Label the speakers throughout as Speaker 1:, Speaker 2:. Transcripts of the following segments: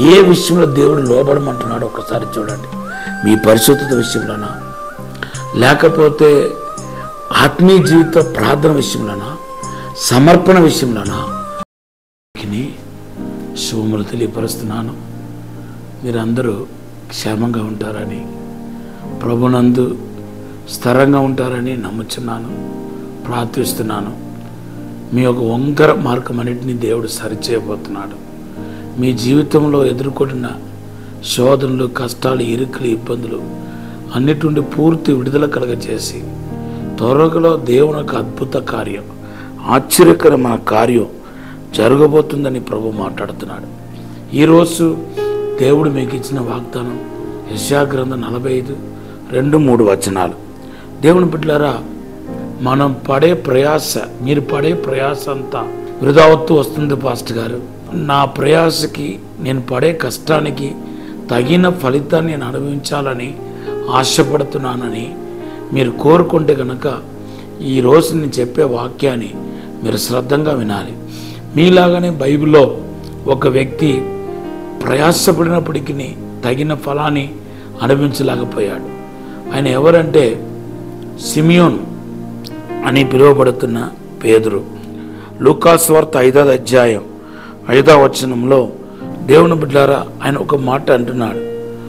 Speaker 1: ఏ విషయంలో దేవుడు లోబడమంటున్నాడో ఒకసారి చూడండి మీ పరిశుద్ధత విషయంలోనా లేకపోతే ఆత్మీయ జీవిత ప్రార్థన విషయంలోనా సమర్పణ విషయంలోనా వీటిని శుభములు తెలియపరుస్తున్నాను మీరందరూ క్షేమంగా ఉంటారని ప్రభునందు స్థిరంగా ఉంటారని నమ్ముచున్నాను ప్రార్థిస్తున్నాను మీ యొక్క వంకర మార్గం అన్నింటినీ దేవుడు సరిచేయబోతున్నాడు మీ జీవితంలో ఎదుర్కొంటున్న శోధనలు కష్టాలు ఇరుకులు ఇబ్బందులు అన్నిటి నుండి పూర్తి విడుదల కలగజేసి త్వరలో దేవుని యొక్క అద్భుత కార్యం ఆశ్చర్యకరమైన కార్యం జరగబోతుందని ప్రభు మాట్లాడుతున్నాడు ఈరోజు దేవుడు మీకు ఇచ్చిన వాగ్దానం యశాగ్రంథం నలభై ఐదు రెండు మూడు వచనాలు దేవుని బిడ్డలారా మనం పడే ప్రయాస మీరు పడే ప్రయాస అంతా వృధావత్తు వస్తుంది పాస్టర్ గారు నా ప్రయాసకి నేను పడే కష్టానికి తగిన ఫలితాన్ని నేను అనుభవించాలని ఆశపడుతున్నానని మీరు కోరుకుంటే కనుక ఈ రోజు నేను చెప్పే వాక్యాన్ని మీరు శ్రద్ధంగా వినాలి మీలాగానే బైబిల్లో ఒక వ్యక్తి ప్రయాసపడినప్పటికీ తగిన ఫలాన్ని అనుభవించలేకపోయాడు ఆయన ఎవరంటే సిమియోన్ అని పిలువబడుతున్న పేదరు లూకాస్ వార్త ఐదవ అధ్యాయం ఐదవ వచనంలో దేవుని బిడ్డారా ఆయన ఒక మాట అంటున్నాడు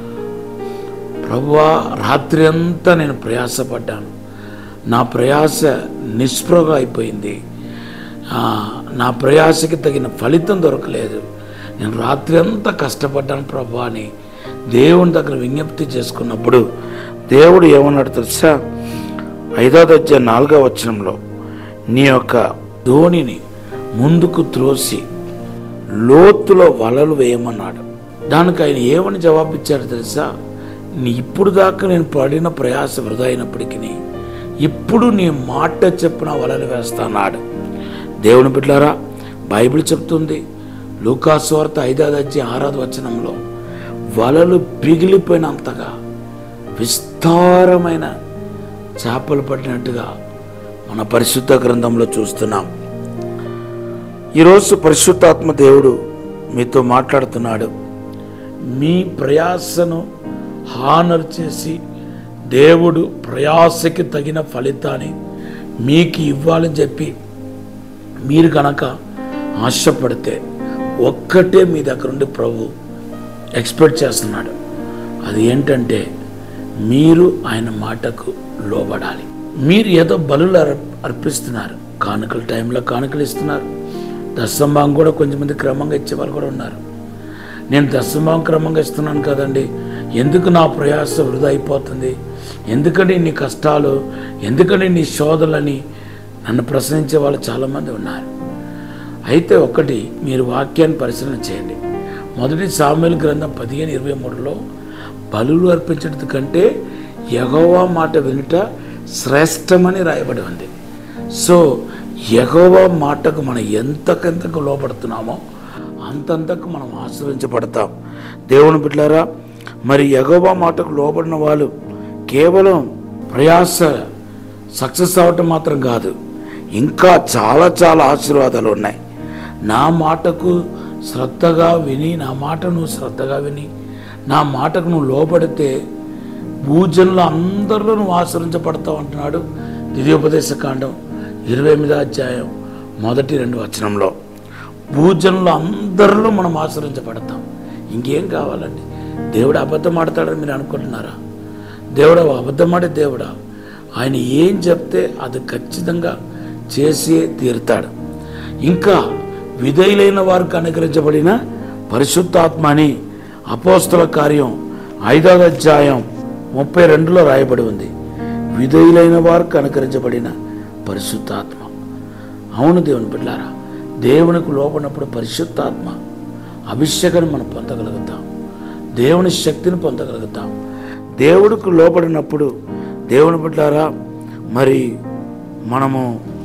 Speaker 1: ప్రభువా రాత్రి అంతా నేను ప్రయాసపడ్డాను నా ప్రయాస నిస్పృహగా అయిపోయింది ఆ, నా ప్రయాసకి తగిన ఫలితం దొరకలేదు నేను రాత్రి అంతా కష్టపడ్డాను ప్రభు అని దేవుని దగ్గర విజ్ఞప్తి చేసుకున్నప్పుడు దేవుడు ఏమన్నాడు తెలుసా ఐదో అధ్యాయం నాలుగో వచనంలో నీ యొక్క ధోనిని ముందుకు త్రోసి లోతులో వలలు వేయమన్నాడు దానికి ఆయన ఏమని జవాబిచ్చాడు తెలుసా నీ ఇప్పుడు దాకా నేను పడిన ప్రయాస వృధా అయినప్పటికీ ఇప్పుడు నీ మాట చెప్పిన వలలు వేస్తానాడు దేవుని బిడ్డారా బైబిల్ చెప్తుంది లూకాసు వార్త ఐదాది వచ్చి ఆరాధ వచనంలో వలలు పిగిలిపోయినంతగా విస్తారమైన చేపలు పట్టినట్టుగా మన పరిశుద్ధ గ్రంథంలో చూస్తున్నాం ఈరోజు పరిశుద్ధాత్మ దేవుడు మీతో మాట్లాడుతున్నాడు మీ ప్రయాసను హానర్ చేసి దేవుడు ప్రయాసకి తగిన ఫలితాన్ని మీకు ఇవ్వాలని చెప్పి మీరు కనుక ఆశపడితే ఒక్కటే మీ దగ్గర నుండి ప్రభు ఎక్స్పెక్ట్ చేస్తున్నాడు అది ఏంటంటే మీరు ఆయన మాటకు లోబడాలి మీరు ఏదో బలులు అర్- అర్పిస్తున్నారు కానుకల టైంలో కానుకలు ఇస్తున్నారు దశంభాగం కూడా కొంచెమంది క్రమంగా ఇచ్చే వాళ్ళు కూడా ఉన్నారు నేను దశంభాగం క్రమంగా ఇస్తున్నాను కదండి ఎందుకు నా ప్రయాస వృధా అయిపోతుంది ఎందుకని నీ కష్టాలు ఎందుకని నీ శోధనలని నన్ను ప్రశ్నించే వాళ్ళు చాలామంది ఉన్నారు అయితే ఒకటి మీరు వాక్యాన్ని పరిశీలన చేయండి మొదటి సామెల్ గ్రంథం పదిహేను ఇరవై మూడులో బలులు అర్పించడం కంటే యగోవా మాట వినుట శ్రేష్టమని రాయబడి ఉంది సో యగోవా మాటకు మనం ఎంతకెంతకు లోపడుతున్నామో అంతంతకు మనం ఆశ్రయించబడతాం దేవుని బిడ్డారా మరి యగోవా మాటకు లోబడిన వాళ్ళు కేవలం ప్రయాస సక్సెస్ అవ్వటం మాత్రం కాదు ఇంకా చాలా చాలా ఆశీర్వాదాలు ఉన్నాయి నా మాటకు శ్రద్ధగా విని నా మాట నువ్వు శ్రద్ధగా విని నా మాటకు నువ్వు లోబడితే భూజనులు అందరిలో నువ్వు ఆశ్రయించబడతావు అంటున్నాడు ద్వితీయోపదేశ కాండం ఇరవై ఎనిమిదో అధ్యాయం మొదటి రెండు వచనంలో భూజనులు అందరిలో మనం ఆశ్రయించబడతాం ఇంకేం కావాలండి దేవుడు అబద్ధం ఆడతాడని మీరు అనుకుంటున్నారా దేవుడు అబద్ధం ఆడే దేవుడా ఆయన ఏం చెప్తే అది ఖచ్చితంగా చేసి తీరుతాడు ఇంకా విధేయులైన వారికి అనుగ్రహించబడిన పరిశుద్ధాత్మ అని అపోస్తుల కార్యం ఐదవ అధ్యాయం ముప్పై రెండులో రాయబడి ఉంది విధేయులైన వారికి అనుకరించబడిన పరిశుద్ధాత్మ అవును దేవుని బిడ్డారా దేవునికి లోపడినప్పుడు పరిశుద్ధాత్మ అభిషేకాన్ని మనం పొందగలుగుతాం దేవుని శక్తిని పొందగలుగుతాం దేవుడికి లోపడినప్పుడు దేవుని బిడ్డారా మరి మనము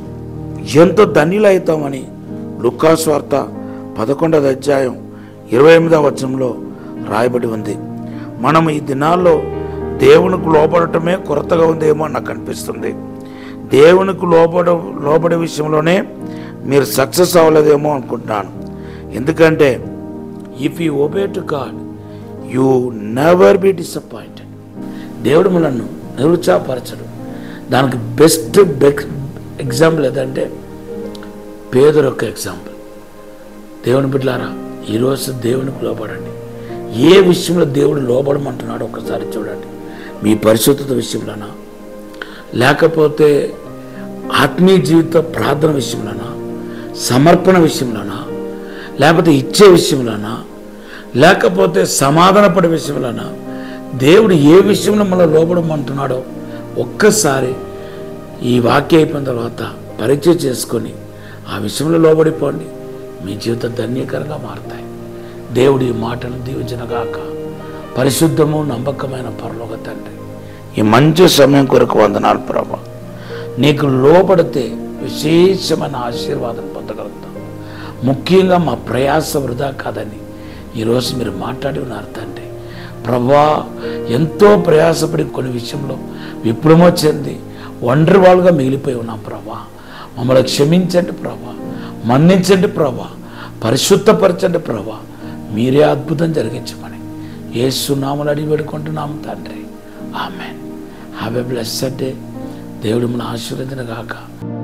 Speaker 1: ఎంతో ధన్యులవుతామని లుకాస్ వార్త పదకొండవ అధ్యాయం ఇరవై ఎనిమిదవ వచనంలో రాయబడి ఉంది మనం ఈ దినాల్లో దేవునికి లోపడటమే కొరతగా ఉందేమో అని నాకు అనిపిస్తుంది దేవునికి లోపడ లోపడే విషయంలోనే మీరు సక్సెస్ అవ్వలేదేమో అనుకుంటున్నాను ఎందుకంటే if you obey to God you never be disappointed దేవుడు మనల్ని నిరుత్సాహపరచడు దానికి బెస్ట్ ఎగ్జాంపుల్ ఏదంటే పేదరు యొక్క ఎగ్జాంపుల్ దేవుని బిడ్డలారా ఈరోజు దేవునికి లోబడండి ఏ విషయంలో దేవుడు లోబడమంటున్నాడో ఒకసారి చూడండి మీ పరిశుద్ధత విషయంలోనా లేకపోతే ఆత్మీయ జీవిత ప్రార్థన విషయంలోనా సమర్పణ విషయంలోనా లేకపోతే ఇచ్చే విషయంలోనా లేకపోతే సమాధానపడే విషయంలోనా దేవుడు ఏ విషయంలో మనం లోబడమంటున్నాడో ఒక్కసారి ఈ వాక్య అయిపోయిన తర్వాత పరీక్ష చేసుకొని ఆ విషయంలో లోబడిపోండి మీ జీవితం ధన్యకరంగా మారుతాయి దేవుడి ఈ మాటలు దీవించనగాక పరిశుద్ధము నమ్మకమైన పరలోక తండ్రి ఈ మంచి సమయం కొరకు వందనాలు ప్రభా నీకు లోబడితే విశేషమైన ఆశీర్వాదం పొందగలుగుతాం ముఖ్యంగా మా ప్రయాస వృధా కాదని ఈరోజు మీరు మాట్లాడి ఉన్నారు తండ్రి ప్రభా ఎంతో ప్రయాసపడి కొన్ని విషయంలో విప్లవం చెంది ఒంటరి వాళ్ళుగా మిగిలిపోయి ఉన్నాం ప్రభా మమ్మల్ని క్షమించండి ప్రభా మన్నించండి ప్రభా పరిశుద్ధపరచండి ప్రభా మీరే అద్భుతం జరిగించమని ఏసునామలు అడిగి పెడుకుంటున్నాము తండ్రి amen have a blessed day దేవుడు మన ఆశీర్వదిన గాక